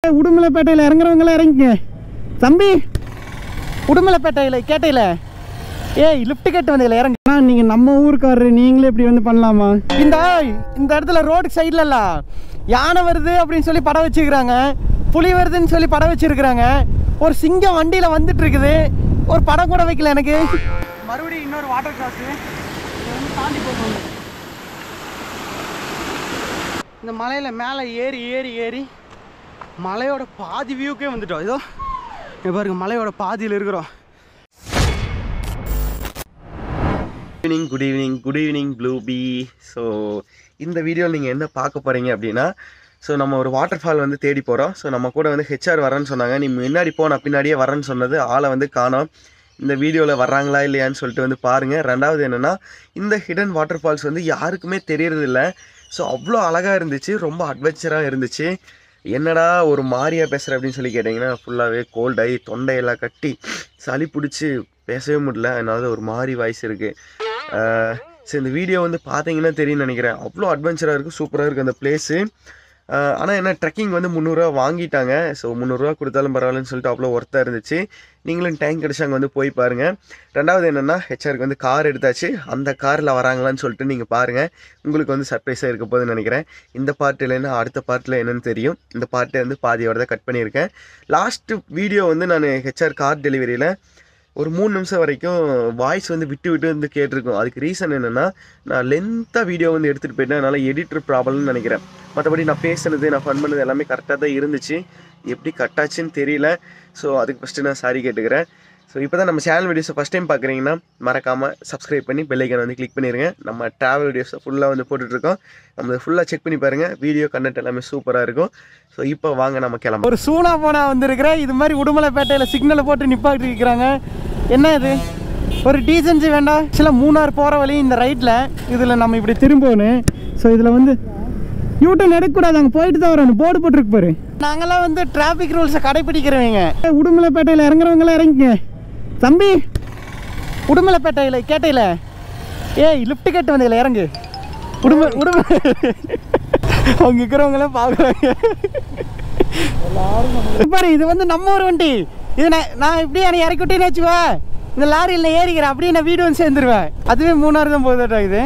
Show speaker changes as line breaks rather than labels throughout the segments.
உடுமலைப்பேட்டையில் இறங்குறவங்களாம் இறங்கிங்க தம்பி உடுமலைப்பேட்டையில் கேட்டையில் ஏய் லிஃப்ட் கேட்டு வந்தீங்களா இறங்க அண்ணா நீங்கள் நம்ம ஊருக்காரரு நீங்களே இப்படி வந்து பண்ணலாமா இந்த இந்த இடத்துல ரோடு சைட்லல யானை வருது அப்படின்னு சொல்லி படம் வச்சிருக்கிறாங்க புலி வருதுன்னு சொல்லி படம் வச்சிருக்கிறாங்க ஒரு சிங்கம் வண்டியில் வந்துட்டு இருக்குது ஒரு படம் கூட வைக்கல எனக்கு மறுபடியும் இன்னொரு வாட்டர் கிராஸ் தாண்டி போகணும் இந்த மலையில் மேலே ஏறி ஏறி ஏறி மலையோட பாதி வியூக்கே வந்துட்டோம் இதோ இங்க பாருங்க மலையோட பாதியில் இருக்கிறோம்
evening good evening good evening ப்ளூ பி ஸோ இந்த வீடியோவில் நீங்கள் என்ன பார்க்க போகிறீங்க அப்படின்னா ஸோ நம்ம ஒரு வாட்டர் ஃபால் வந்து தேடி போகிறோம் ஸோ நம்ம கூட வந்து ஹெச்ஆர் வரேன்னு சொன்னாங்க நீ முன்னாடி போ நான் பின்னாடியே வரேன்னு சொன்னது ஆளை வந்து காணோம் இந்த வீடியோவில் வர்றாங்களா இல்லையான்னு சொல்லிட்டு வந்து பாருங்கள் ரெண்டாவது என்னென்னா இந்த ஹிடன் வாட்டர் ஃபால்ஸ் வந்து யாருக்குமே தெரியறதில்ல ஸோ அவ்வளோ அழகாக இருந்துச்சு ரொம்ப அட்வென்ச்சராக இருந்துச்சு என்னடா ஒரு மாதிரியா பேசுகிற அப்படின்னு சொல்லி கேட்டிங்கன்னா ஃபுல்லாகவே கோல்டாகி தொண்டையெல்லாம் கட்டி சளி பிடிச்சி பேசவே முடியல அதனால ஒரு மாதிரி வாய்ஸ் இருக்குது ஸோ இந்த வீடியோ வந்து பார்த்தீங்கன்னா தெரியும்னு நினைக்கிறேன் அவ்வளோ அட்வென்ச்சராக இருக்குது சூப்பராக இருக்குது அந்த பிளேஸு ஆனால் என்ன ட்ரெக்கிங் வந்து முந்நூறுரூவா வாங்கிட்டாங்க ஸோ முந்நூறுரூவா கொடுத்தாலும் பரவாயில்லன்னு சொல்லிட்டு அவ்வளோ ஒர்த்தாக இருந்துச்சு நீங்களும் டைம் கிடச்சி அங்கே வந்து போய் பாருங்கள் ரெண்டாவது என்னென்னா ஹெச்ஆருக்கு வந்து கார் எடுத்தாச்சு அந்த காரில் வராங்களான்னு சொல்லிட்டு நீங்கள் பாருங்கள் உங்களுக்கு வந்து சர்ப்ரைஸாக இருக்க போகுதுன்னு நினைக்கிறேன் இந்த பார்ட் இல்லைன்னா அடுத்த பார்ட்டில் என்னன்னு தெரியும் இந்த பார்ட்டை வந்து பாதியோட தான் கட் பண்ணியிருக்கேன் லாஸ்ட்டு வீடியோ வந்து நான் ஹெச்ஆர் கார் டெலிவரியில் ஒரு மூணு நிமிஷம் வரைக்கும் வாய்ஸ் வந்து விட்டு விட்டு வந்து கேட்டிருக்கும் அதுக்கு ரீசன் என்னென்னா நான் லென்த்தாக வீடியோ வந்து எடுத்துகிட்டு போயிட்டேன் அதனால் எடிட்டர் ப்ராப்ளம்னு நினைக்கிறேன் மற்றபடி நான் பேசுனது நான் ஃபன் பண்ணது எல்லாமே கரெக்டாக தான் இருந்துச்சு எப்படி கட் ஆச்சுன்னு தெரியல ஸோ அதுக்கு ஃபஸ்ட்டு நான் சாரி கேட்டுக்கிறேன் ஸோ இப்போ தான் நம்ம சேனல் வீடியோஸை ஃபஸ்ட் டைம் பார்க்குறீங்கன்னா மறக்காமல் சப்ஸ்கிரைப் பண்ணி பெல்லைக்கன் வந்து கிளிக் பண்ணிடுங்க நம்ம ட்ராவல் வீடியோஸை ஃபுல்லாக வந்து போட்டுட்ருக்கோம் நம்ம ஃபுல்லாக செக் பண்ணி பாருங்கள் வீடியோ கண்டென்ட் எல்லாமே சூப்பராக இருக்கும் ஸோ இப்போ வாங்க நம்ம கிளம்ப
ஒரு சூனா போனா வந்திருக்கிறேன் இது மாதிரி உடுமலைப்பேட்டையில் சிக்னலை போட்டு நிப்பாட்டி இருக்கிறாங்க என்ன இது ஒரு டீசன்சி வேண்டாம் சில மூணார் போகிற வழி இந்த ரைட்டில் இதில் நம்ம இப்படி திரும்பணும் ஸோ இதில் வந்து யூட்டன் எடுக்கக்கூடாது அங்கே போயிட்டு தான் வரணும் போர்டு போட்டிருக்கு பாரு நாங்களாம் வந்து டிராஃபிக் ரூல்ஸை கடைப்பிடிக்கிறவங்க உடுமலைப்பேட்டையில் இறங்குறவங்களாம் இறங்கிங்க தம்பி உடுமலைப்பேட்டையில் கேட்டையில் ஏய் லிஃப்ட் கேட்டு வந்தீங்களா இறங்கு உடும உடும அவங்க இருக்கிறவங்களாம் பார்க்குறாங்க பாரு இது வந்து நம்ம ஒரு வண்டி இது நான் நான் இப்படி என்னை இறக்கி விட்டேன்னு வச்சுவா இந்த லாரியில் நான் ஏறிக்கிறேன் அப்படியே நான் வீடு வந்து சேர்ந்துருவேன் அதுவே மூணாறு தான் போகுதாட்டா இது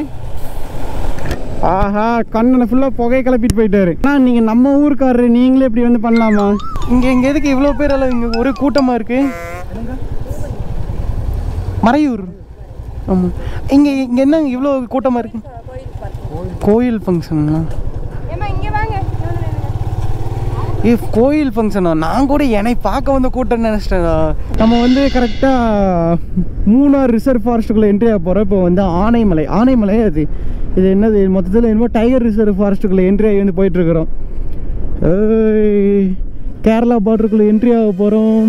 ஆஹா கண்ணனை ஃபுல்லாக புகை கிளப்பிட்டு போயிட்டாரு அண்ணா நீங்கள் நம்ம ஊருக்காரரு நீங்களே இப்படி வந்து பண்ணலாமா இங்கே இங்கே எதுக்கு இவ்வளோ பேர் எல்லாம் இங்கே ஒரே கூட்டமாக இருக்கு மறையூர் ஆமாம் இங்கே இங்கே என்ன இவ்வளோ கூட்டமாக இருக்கு கோயில் ஃபங்க்ஷனுங்களா
ஏம்மா இங்க வாங்க
ஏ கோயில் ஃபங்க்ஷனா நான் கூட என்னை பார்க்க வந்த கூட்டம் நினச்சிட்டேன் நம்ம வந்து கரெக்டாக மூணார் ரிசர்வ் ஃபாரஸ்ட்டுக்குள்ளே என்ட்ரி ஆக போகிறோம் இப்போ வந்து ஆனைமலை ஆனைமலை அது இது என்னது மொத்தத்தில் என்னமோ டைகர் ரிசர்வ் ஃபாரஸ்ட்டுக்குள்ளே என்ட்ரி ஆகி வந்து போயிட்டுருக்குறோம் கேரளா பார்டருக்குள்ளே என்ட்ரி ஆக போகிறோம்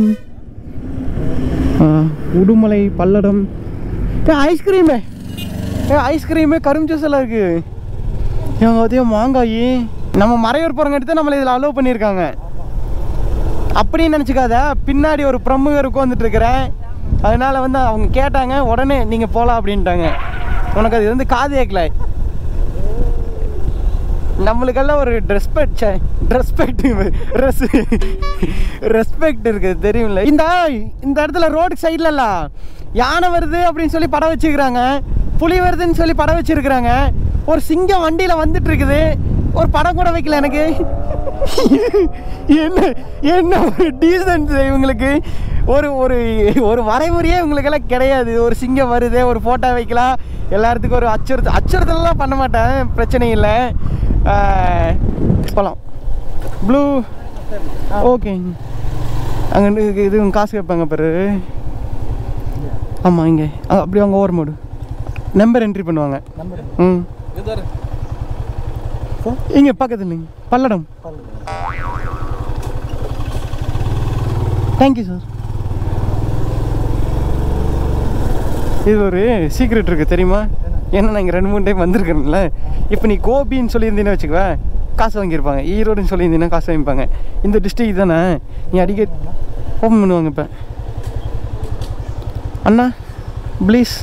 உடுமலை பல்லடம் ஏ ஐஸ்கிரீமே ஏ ஐஸ்கிரீமு கரும் ஜூஸ் எல்லாம் இருக்குது எங்க அதையும் மாங்காய் நம்ம மறையூர் போகிறவங்க எடுத்து நம்மளை இதில் அலோவ் பண்ணியிருக்காங்க அப்படின்னு நினச்சிக்காத பின்னாடி ஒரு பிரமுகர் உட்காந்துட்டு இருக்கிறேன் அதனால வந்து அவங்க கேட்டாங்க உடனே நீங்கள் போகலாம் அப்படின்ட்டாங்க உனக்கு அது வந்து காது கேட்கல நம்மளுக்கெல்லாம் ஒரு ரெஸ்பெக்ட் ரெஸ்பெக்ட் ரெஸ் ரெஸ்பெக்ட் இருக்குது தெரியும்ல இந்த இந்த இடத்துல ரோடு சைட்லல யானை வருது அப்படின்னு சொல்லி படம் வச்சிருக்கிறாங்க புலி வருதுன்னு சொல்லி படம் வச்சிருக்கிறாங்க ஒரு சிங்கம் வண்டியில் வந்துட்டு இருக்குது ஒரு படம் கூட வைக்கல எனக்கு என்ன என்ன ஒரு டீசன்ஸ் இவங்களுக்கு ஒரு ஒரு ஒரு வரைமுறையே இவங்களுக்கெல்லாம் கிடையாது ஒரு சிங்கம் வருது ஒரு ஃபோட்டோ வைக்கலாம் எல்லாத்துக்கும் ஒரு அச்சுறுத்தல் அச்சுறுத்தலாம் பண்ண மாட்டேன் பிரச்சனை இல்லை போகலாம் ப்ளூ ஓகே அங்கே இது காசு கேட்பாங்க பாரு ஆமாம் இங்கே அப்படி அவங்க ஓவர் மோடு நம்பர் என்ட்ரி பண்ணுவாங்க ம் இங்கே பக்கத்துல இல்லைங்க பல்லடம் தேங்க்யூ சார் இது ஒரு சீக்ரெட் இருக்குது தெரியுமா ஏன்னா நான் இங்கே ரெண்டு மூணு டைம் வந்திருக்கேன்ல இப்போ நீ கோபின்னு சொல்லியிருந்தீங்கன்னா வச்சுக்குவேன் காசு வாங்கியிருப்பாங்க ஈரோடுன்னு சொல்லியிருந்தீங்கன்னா காசு வாங்கிப்பாங்க இந்த டிஸ்ட்ரிக் தானே நீ அடிக்க ஓப்பன் பண்ணுவாங்க இப்போ அண்ணா ப்ளீஸ்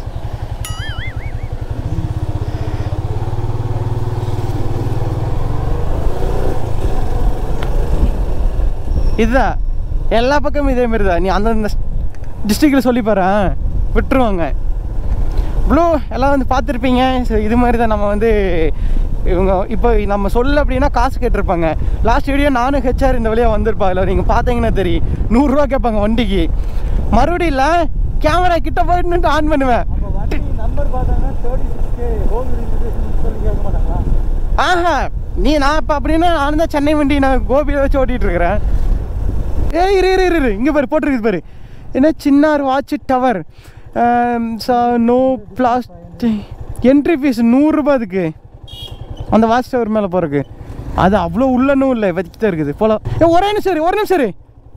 இதுதான் எல்லா பக்கமும் இதே மாதிரி தான் நீ அந்தந்த டிஸ்ட்ரிக்டில் சொல்லி பாரு ஆ, விட்டுருவாங்க ப்ளூ எல்லாம் வந்து பார்த்துருப்பீங்க ஸோ இது மாதிரி தான் நம்ம வந்து இவங்க இப்போ நம்ம சொல்ல அப்படின்னா காசு கேட்டிருப்பாங்க லாஸ்ட் வீடியோ நானும் ஹெச்ஆர் இந்த வழியாக வந்திருப்பா இல்லை நீங்கள் பார்த்தீங்கன்னா தெரியும் நூறுரூவா கேட்பாங்க வண்டிக்கு மறுபடியும் இல்லை கேமரா கிட்ட போயிட்டு நின்று ஆன் பண்ணுவேன்
நம்ம வண்டி நம்பர் பார்த்தாங்கன்னா தேர்ட்டி சிக்ஸ்க்கு கோவில் சொல்லி கேட்க மாட்டாங்களா
ஆஹா நீ நான் இப்போ அப்படின்னா நான் தான் சென்னை வண்டி நான் கோபியில் வச்சு ஓட்டிகிட்டு இருக்கிறேன் ஏய் இரு இரு இரு, இரு இங்கே பாரு போட்டிருக்குது பாரு என்ன Chinnar watch tower no plastic entry fees நூறுரூபா அதுக்கு அந்த வாட்ச் டவர் மேலே போகிறதுக்கு அது அவ்வளோ உள்ளனும் இல்லை வச்சுட்டு இருக்குது போலாம் ஏ ஒரே நிமிஷம் இரு, ஒரு நிமிஷம் இரு.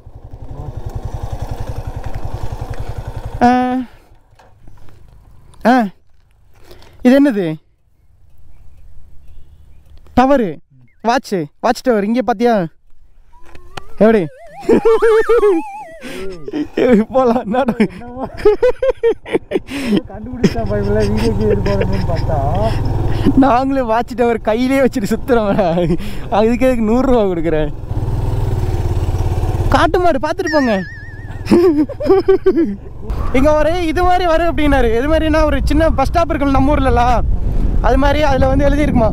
ஆ ஆ இது என்னது டவரு வாட்ச்சு வாட்ச் டவர் இங்கே பார்த்தியா எப்படி போலாம் நடு
கண்டுபிடிச்சா பைபிள் வீடியோக்கு இது போடணும்னு பார்த்தா
நாங்களே வாட்ச் டவர் கையிலே வச்சுட்டு சுத்துறோம் அதுக்கு எதுக்கு நூறுரூவா கொடுக்குறேன் காட்டு மாடு பார்த்துட்டு போங்க இங்கே ஒரு இது மாதிரி வரும் அப்படின்னாரு இது மாதிரினா ஒரு சின்ன பஸ் ஸ்டாப் இருக்குல்ல நம்ம ஊர்லலாம் அது மாதிரி அதில் வந்து எழுதியிருக்குமா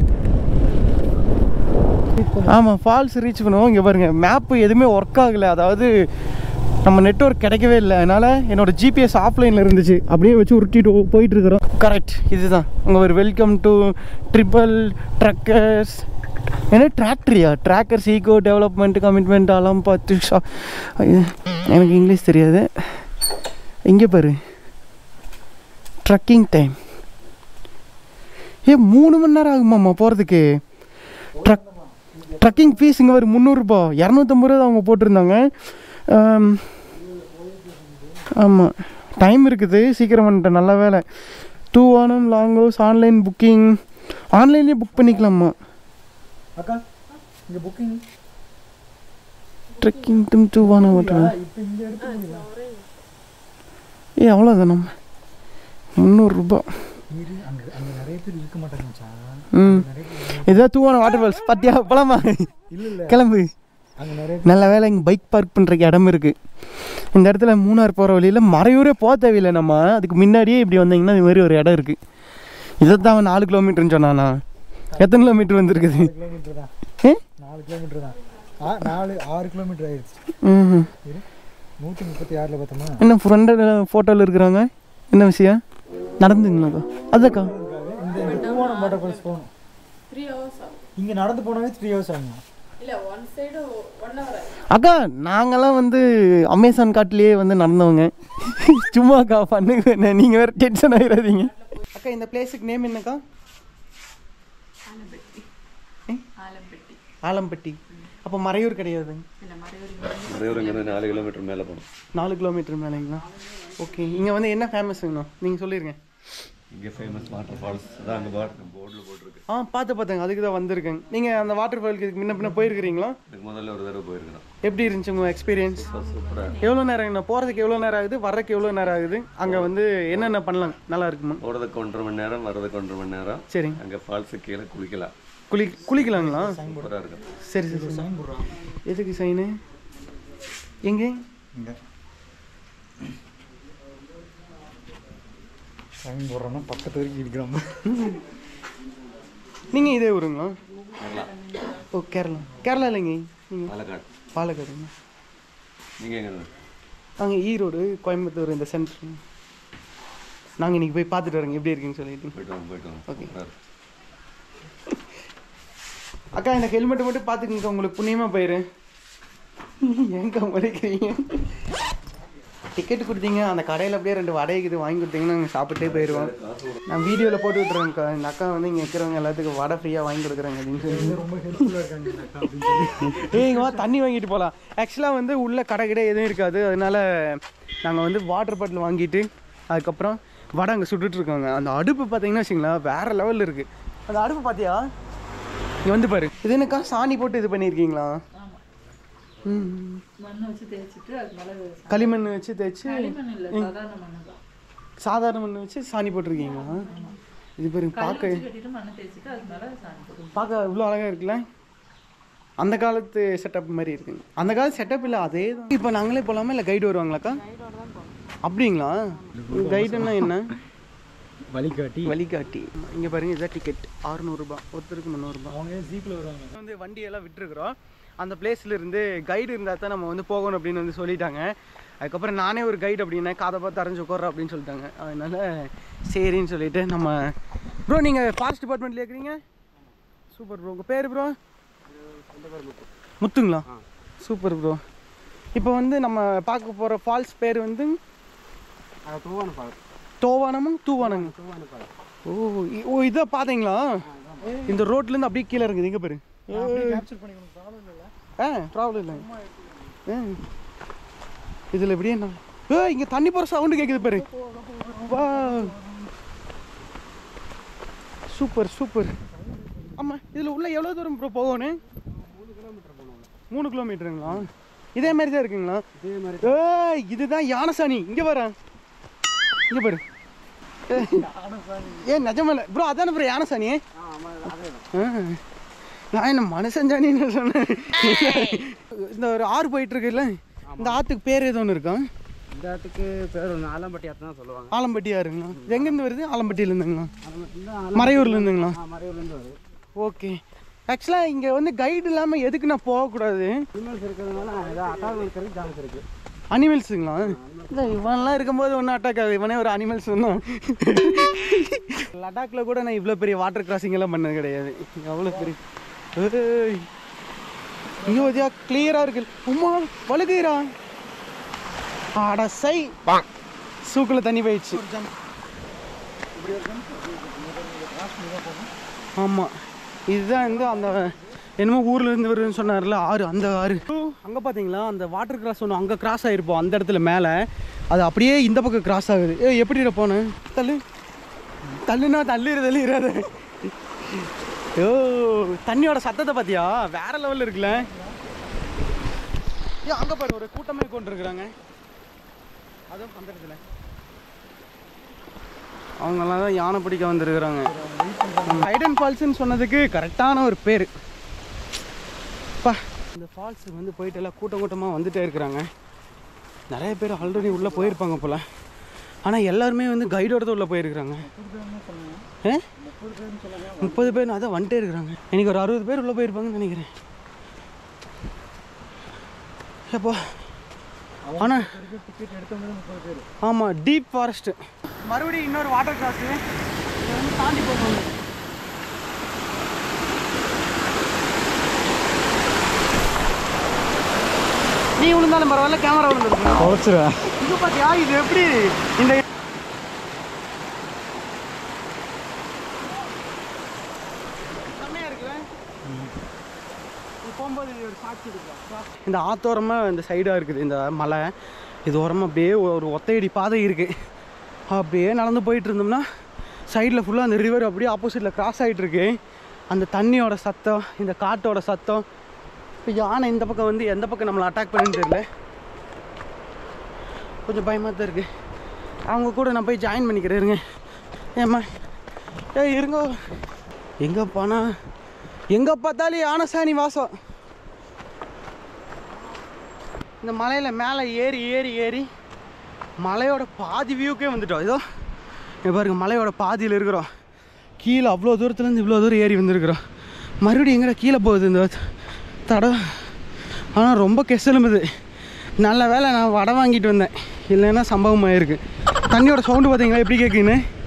ஆமாம் ஃபால்ஸ் ரீச் பண்ணுவோம் இங்கே பாருங்க மேப்பு எதுவுமே ஒர்க் ஆகலை அதாவது நம்ம நெட்வொர்க் கிடைக்கவே இல்லை அதனால் என்னோட ஜிபிஎஸ் ஆஃப்லைனில் இருந்துச்சு அப்படியே வச்சு உருட்டிட்டு போயிட்டு இருக்கிறோம் கரெக்ட் இதுதான் உங்க ஒரு வெல்கம் டு ட்ரிபிள் ட்ரக்கர்ஸ் என்ன டிராக்டரியா ட்ராக்கர்ஸ் ஈகோ டெவலப்மெண்ட் கமிட்மெண்ட் எல்லாம் பார்த்து ஷா- ஐயோ, எனக்கு இங்கிலீஷ் தெரியாது இங்கே பாரு ட்ரக்கிங் டைம் ஏ மூணு மணி நேரம் ஆகுமாம்மா போகிறதுக்கு ட்ரக் ட்ரக்கிங் ஃபீஸ் இங்கே ஒரு முந்நூறுரூபா இரநூத்தம்பது ரூபா அவங்க போட்டிருந்தாங்க ஆமாம் டைம் இருக்குது சீக்கிரம் வந்துட்டேன் நல்ல வேலை Thoovanam long house online booking ஆன்லைன்லேயே புக் பண்ணிக்கலாமா
அக்கா இங்க புக்கிங்
ட்ரெக்கிங் டும் டூ ஆனம் மட்டும்
இப்போ இங்க எடுத்து
ஏ அவ்வளோதான் நம்ம முந்நூறுரூபா
இரு அங்க அங்க நிறைய பேர் இருக்க மாட்டாங்க மச்சான்
ம்
நிறைய பேர்
இதுதான் டூ ஆனம் வாட்டர் ஃபால்ஸ் பார்த்தியா போலாமா
இல்ல இல்ல
கிளம்பு
அங்க நிறைய
நல்ல வேலை இங்கே பைக் பார்க் பண்ணுறக்கு இடம் இருக்குது இந்த இடத்துல மூணார் போகிற வழியில் மறையூரே போக தேவையில்லை நம்ம அதுக்கு முன்னாடியே இப்படி வந்தீங்கன்னா இது மாதிரி ஒரு இடம் இருக்குது இதை தான் அவன் நாலு கிலோமீட்டர்னு சொன்னானா எத்தனை கிலோமீட்டர் வந்திருக்குது
கிலோமீட்டர் தான்
ஏ
நாலு கிலோமீட்டர் தான் ஆ நாலு ஆறு கிலோமீட்டர் ஆயிடுச்சு
ம்
இரு நூற்றி முப்பத்தி ஆறில் பார்த்தோமா
என்ன ஃப்ரெண்டு ஃபோட்டோவில் இருக்கிறாங்க என்ன விஷயம் நடந்துங்களாக்கா அதுக்கா
இந்த இந்த பூவானம் வாட்டர் ஃபால்ஸ் போகணும்
த்ரீ ஹவர்ஸ் ஆகும்
இங்கே நடந்து போனாவே த்ரீ ஹவர்ஸ் ஆகும்
இல்லை ஒன் சைடு ஒன் ஹவர்
அக்கா நாங்கெல்லாம் வந்து அமேசான் காட்டிலேயே வந்து நடந்தவங்க சும்மாக்கா பண்ணுங்க நீங்கள் வேறு டென்ஷன் ஆகிடாதீங்க அக்கா இந்த பிளேஸுக்கு நேம் என்னக்கா
ஆலம்பெட்டி
ஏ?
ஆலம்பெட்டி
ஆலம்பட்டி அப்போ மறையூர் கிடையாது
இல்லை மறையூர்
மறையூருங்கிறது நாலு கிலோமீட்டர் மேலே போகணும்
நாலு கிலோமீட்டர் மேலேங்களா ஓகே இங்கே வந்து என்ன ஃபேமஸுங்கண்ணா நீங்கள் சொல்லிடுங்க
இங்கே ஃபேமஸ் வாட்டர் ஃபால்ஸ் தான் அங்கே பாட்டு போர்டில் போட்டிருக்கு
ஆ பார்த்து பார்த்தேங்க அதுக்கு தான் வந்திருக்கேங்க நீங்கள் அந்த வாட்டர் ஃபால்க்கு இதுக்கு முன்ன பின்ன போயிருக்கிறீங்களா
இதுக்கு முதல்ல ஒரு தடவை போயிருக்கிறோம்
எப்படி இருந்துச்சு உங்கள் எக்ஸ்பீரியன்ஸ்
சூப்பராக
எவ்வளோ நேரம் நான் போகிறதுக்கு எவ்வளோ நேரம் ஆகுது வர்றதுக்கு எவ்வளோ நேரம் ஆகுது அங்கே வந்து என்னென்ன பண்ணலாம் நல்லா இருக்குமா
போகிறதுக்கு ஒன்றரை மணி நேரம் வர்றதுக்கு ஒன்றரை மணி நேரம்
சரிங்க
அங்கே ஃபால்ஸு கீழே குளிக்கலாம்
குளி குளிக்கலாங்களா
சூப்பராக இருக்கும்
சரி சரி சரி
சைன் போடுறான்
எதுக்கு சைனு எங்கே
இங்கே சைன் போடுறோன்னா பக்கத்து வரைக்கும் இருக்கிறோம்
நீங்கள் இதே ஊருங்களா ஓ கேரளா கேரளா இல்லைங்க நீங்கள்
பாலக்காடு
பாலக்காடுங்க
நீங்கள் எங்கே
நாங்கள் ஈரோடு கோயம்புத்தூர் இந்த சென்டர் நாங்கள் இன்னைக்கு போய் பார்த்துட்டு வரோங்க எப்படி இருக்குன்னு சொல்லிட்டு
போயிட்டு வாங்க போயிட்டு வாங்க
Okay.
சூப்பராக இருக்கும்
அக்கா இந்த ஹெல்மெட்டை மட்டும் பார்த்துக்குங்க உங்களுக்கு புண்ணியமாக போயிரு ஏங்கா மறைக்கிறீங்க டிக்கெட் கொடுத்தீங்க அந்த கடையில் அப்படியே ரெண்டு வடைக்குது வாங்கி கொடுத்தீங்கன்னா நாங்கள் சாப்பிட்டே போயிடுவோம் நான் வீடியோவில் போட்டு விட்றேங்க்கா இந்த அக்கா வந்து இங்கே இருக்கிறவங்க எல்லாத்துக்கும் வடை ஃப்ரீயாக வாங்கி கொடுக்குறாங்க அப்படின்னு சொல்லி
ரொம்ப ஹெல்ப்ஃபுல்லாக இருக்காங்க இந்த அக்கா அப்படின்னு சொல்லி
ஏய் இங்க வா தண்ணி வாங்கிட்டு போகலாம் ஆக்சுவலாக வந்து உள்ள கடை கிடை எதுவும் இருக்காது அதனால நாங்கள் வந்து வாட்டர் பாட்டில் வாங்கிட்டு அதுக்கப்புறம் வடை அங்கே சுட்டுட்டு இருக்காங்க அந்த அடுப்பு பார்த்தீங்கன்னா வச்சுங்களேன் வேறு லெவலில் இருக்குது அந்த அடுப்பு பார்த்தியா இங்கே வந்து பாரு இது என்னக்கா சாணி போட்டு இது பண்ணியிருக்கீங்களா ம்
மண்ணை வச்சு தேய்ச்சிட்டு அது மேலே
களிமண் வச்சு தேய்ச்சி
களிமண் இல்லை சாதாரண மண்ணு தான்
சாதாரண மண் வச்சு சாணி போட்டிருக்கீங்களா இது பாருங்க
கல்
பார்க்க
வச்சு கட்டிட்டு மண்ணை தேய்ச்சிட்டு அது மேலே சாணி போட்டு
பார்க்க இவ்வளோ அழகாக இருக்குல்ல அந்த காலத்து செட்டப் மாதிரி இருக்குங்க அந்த காலத்து செட்டப் இல்லை அதே தான் இப்போ நாங்களே போகலாமா இல்லை கைடு வருவாங்களாக்கா அப்படிங்களா கைடுன்னா என்ன
வழிகாட்டி
வழிகாட்டி இங்கே பாருங்க இதான் டிக்கெட் அறுநூறுபா ஒருத்தருக்கு முந்நூறுபா
அவங்க ஜீப்பில் வருவாங்க
வந்து வண்டியெல்லாம் விட்டுருக்குறோம் அந்த பிளேஸ்ல இருந்து கைடு இருந்தால் தான் நம்ம வந்து போகணும் அப்படின்னு வந்து சொல்லிட்டாங்க அதுக்கப்புறம் நானே ஒரு கைடு அப்படின்னா காதை பார்த்து அரைஞ்சு உட்கார்றோம் அப்படின்னு சொல்லிட்டாங்க அதனால சரின்னு சொல்லிட்டு நம்ம ப்ரோ நீங்கள் ஃபாரஸ்ட் டிபார்ட்மெண்ட்ல இருக்கிறீங்க சூப்பர் ப்ரோ உங்கள் பேர் ப்ரோ முத்துங்களா சூப்பர் ப்ரோ இப்போ வந்து நம்ம பார்க்க போகிற ஃபால்ஸ் பேர் வந்து
தூவான பால்
தோவானமும் தூவானங்க
தூவான பால்
ஓ இ- ஓ இதை பார்த்தீங்களா இந்த ரோட்லேருந்து அப்படியே கீழே இருக்குது இங்கே பாரு
கேப்சர் பண்ணிக்கணும் ப்ராப்ளம் இல்லை
ஆ ப்ராப்ளம் இல்லை ஆ இதில் எப்படியே என்ன ஏ இங்கே தண்ணி போகிற சவுண்டு கேட்குது பாரு வா சூப்பர் சூப்பர் ஆமாம் இதில் உள்ள எவ்வளோ தூரம் ப்ரோ போகணும் மூணு கிலோமீட்டருங்களா இதே மாதிரி தான் இருக்குங்களா
இதே மாதிரி
ஏய் இதுதான் யானசாணி இங்கே வரேன் இங்கே பாரு ஏ நிஜமில்ல ப்ரோ அதானே ப்ரோ யானசாணி ஆ. நான் என்ன மனுஷன் ஜானின்னு சொன்னேன் இந்த ஒரு ஆறு போயிட்டு இருக்குல்ல இந்த ஆற்றுக்கு பேர் ஏதோ ஒன்று இருக்கா
இந்த இடத்துக்கு பேர் ஒன்று ஆலம்பட்டி ஆற்று தான் சொல்லுவாங்க
ஆலம்பட்டி ஆறுங்களா இது எங்கேருந்து வருது ஆலம்பட்டியில இருந்துங்களா
ஆலம்பட்டி
மறையூர்ல இருந்துங்களா
மறையூர்லேருந்து வருது
ஓகே ஆக்சுவலாக இங்கே வந்து கைடு இல்லாமல் எதுக்கு நான் போகக்கூடாது
அனிமல்ஸ் இருக்கிறதுனால ஏதாவது அட்டாக் இருக்கிறதுக்கு சான்ஸ் இருக்குது
அனிமல்ஸுங்களா இல்லை இவன்லாம் இருக்கும்போது ஒன்றும் அட்டாக் ஆகுது இவனே ஒரு அனிமல்ஸ் தான் லடாக்ல கூட நான் இவ்வளோ பெரிய வாட்டர் கிராசிங் எல்லாம் பண்ணது கிடையாது எவ்வளோ பெரிய ஏய் இங்கே வதியா கிளியராக இருக்கு உமா வழுகுறா ஆட சை சூக்கில் தண்ணி போயிடுச்சு ஆமாம் இதுதான் வந்து அந்த என்னமோ ஊர்ல இருந்து வருதுன்னு சொன்னார்ல ஆறு அந்த ஆறு அங்கே பார்த்தீங்களா அந்த வாட்டர் கிராஸ் ஒன்று அங்கே கிராஸ் ஆகிருப்போம் அந்த இடத்துல மேலே அது அப்படியே இந்த பக்கம் கிராஸ் ஆகுது ஏ எப்படி போனேன் தள்ளு தள்ளுனா தள்ளிடு தள்ளிடாத ஓ தண்ணியோட சத்தத்தை பார்த்தியா வேற லெவலில் இருக்குல்ல ஏ அங்கே பாரு ஒரு கூட்டமே கொண்டு இருக்கிறாங்க அதுவும் அந்த இடத்துல அவங்கெல்லாம் தான் யானை பிடிக்க வந்திருக்கிறாங்க ஹைடன் ஃபால்ஸ்னு சொன்னதுக்கு கரெக்டான ஒரு பேர் பா இந்த ஃபால்ஸுக்கு வந்து போயிட்டு எல்லாம் கூட்டம் கூட்டமாக வந்துட்டே இருக்கிறாங்க நிறைய பேர் ஆல்ரெடி உள்ளே போயிருப்பாங்க போல் ஆனால் எல்லாருமே வந்து கைடோட தான் உள்ளே போயிருக்கிறாங்க ஏ முப்பது பேர் அதான் வந்துட்டே இருக்கிறாங்க இன்னைக்கு ஒரு அறுபது பேர் உள்ளே போயிருப்பாங்கன்னு நினைக்கிறேன் எப்போ ஆனால்
டிக்கெட் எடுத்தவங்க முப்பது பேர்
ஆமாம் டீப் ஃபாரஸ்ட்டு மறுபடியும் இன்னொரு வாட்டர் கிராஸு இதை வந்து தாண்டி போகணும் நீ விழுந்தாலும் பரவாயில்ல கேமரா விழுந்துருக்கும்
குறைச்சிருவேன்
இது பார்த்தியா இது எப்படி இந்த செம்மையா இருக்குல்ல? இது போகும்போது இது ஒரு சாட்சி இருக்கா? இந்த ஆத்தோரமாக இந்த சைடாக இருக்குது இந்த மலை இது ஓரமாக அப்படியே ஒரு ஒத்தையடி பாதை இருக்குது அப்படியே நடந்து போயிட்டு இருந்தோம்னா சைடில் ஃபுல்லாக அந்த ரிவர் அப்படியே ஆப்போசிட்டில் கிராஸ் ஆகிட்டு இருக்கு அந்த தண்ணியோட சத்தம் இந்த காட்டோட சத்தம் இப்போ யானை இந்த பக்கம் வந்து எந்த பக்கம் நம்மளை அட்டாக் பண்ணுன்னு தெரியல கொஞ்சம் பயமாக தான் இருக்குது அவங்க கூட நான் போய் ஜாயின் பண்ணிக்கிறேன் இருங்க ஏம்மா ஏய் இருங்க எங்கே போனா எங்கே பார்த்தாலும் யானசாணி வாசம் இந்த மலையில் மேலே ஏறி ஏறி ஏறி மலையோட பாதி வியூக்கே வந்துட்டோம் இதோ இங்க பாருங்க மலையோட பாதியில் இருக்கிறோம் கீழே அவ்வளோ தூரத்துலேருந்து இவ்வளோ தூரம் ஏறி வந்திருக்கிறோம் மறுபடியும் எங்கடா கீழே போகுது இந்த தடம் ஆனால் ரொம்ப கெசலும்புது நல்ல வேளை நான் வடை வாங்கிட்டு வந்தேன் இல்லைன்னா சம்பவம் ஆயிருக்கு தண்ணியோட சவுண்டு பார்த்தீங்களா எப்படி கேட்குன்னு